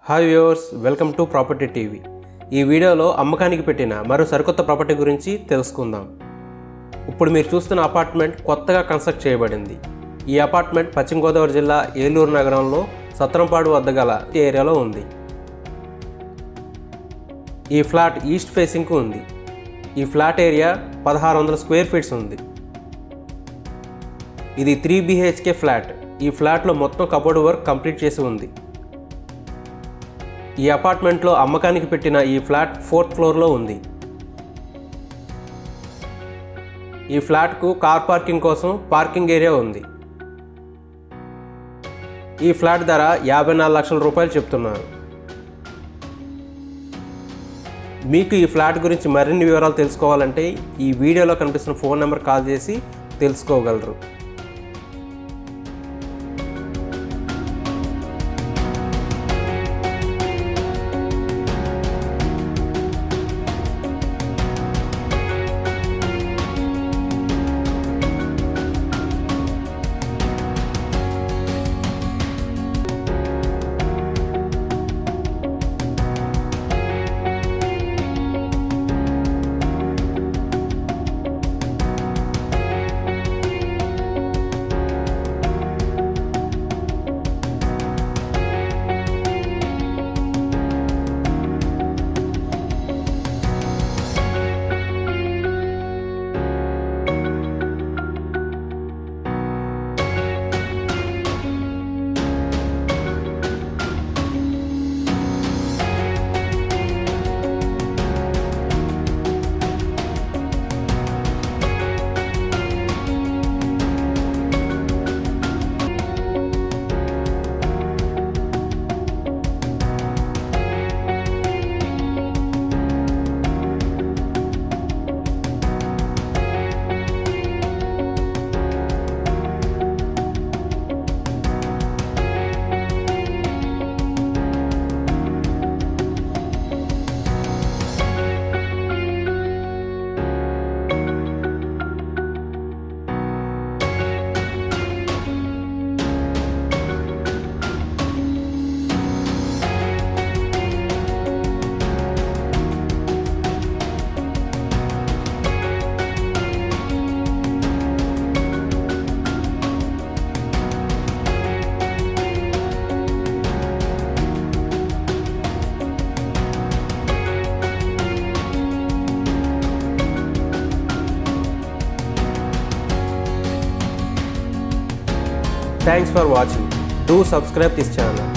Hi viewers welcome to property TV ఈ వీడియోలో అమ్మకానికి పెట్టిన మరో సరికొత్త ప్రాపర్టీ గురించి తెలుసుకుందాం ఇప్పుడు మీరు చూస్తున్న అపార్ట్మెంట్ కొత్తగా కన్స్ట్రక్ట్ చేయబడింది ఈ అపార్ట్మెంట్ పశ్చిమ గోదావరి జిల్లా ఏలూరు నగరంలో సత్రంపాడు వద్ద గల ఏరియాలో ఉంది ఈ ఫ్లాట్ ఈస్ట్ ఫేసింగ్కు ఉంది ఈ ఫ్లాట్ ఏరియా పదహారు వందల స్క్వేర్ ఫీట్స్ ఉంది ఇది త్రీ బిహెచ్కే ఫ్లాట్ ఈ ఫ్లాట్లో మొత్తం కబోర్డ్ వర్క్ కంప్లీట్ చేసి ఉంది ఈ అపార్ట్మెంట్లో అమ్మకానికి పెట్టిన ఈ ఫ్లాట్ ఫోర్త్ ఫ్లోర్లో ఉంది ఈ ఫ్లాట్కు కార్ పార్కింగ్ కోసం పార్కింగ్ ఏరియా ఉంది ఈ ఫ్లాట్ ధర యాభై నాలుగు లక్షల రూపాయలు చెప్తున్నారు మీకు ఈ ఫ్లాట్ గురించి మరిన్ని వివరాలు తెలుసుకోవాలంటే ఈ వీడియోలో కనిపిస్తున్న ఫోన్ నెంబర్ కాల్ చేసి తెలుసుకోగలరు Thanks for watching. Do subscribe this channel.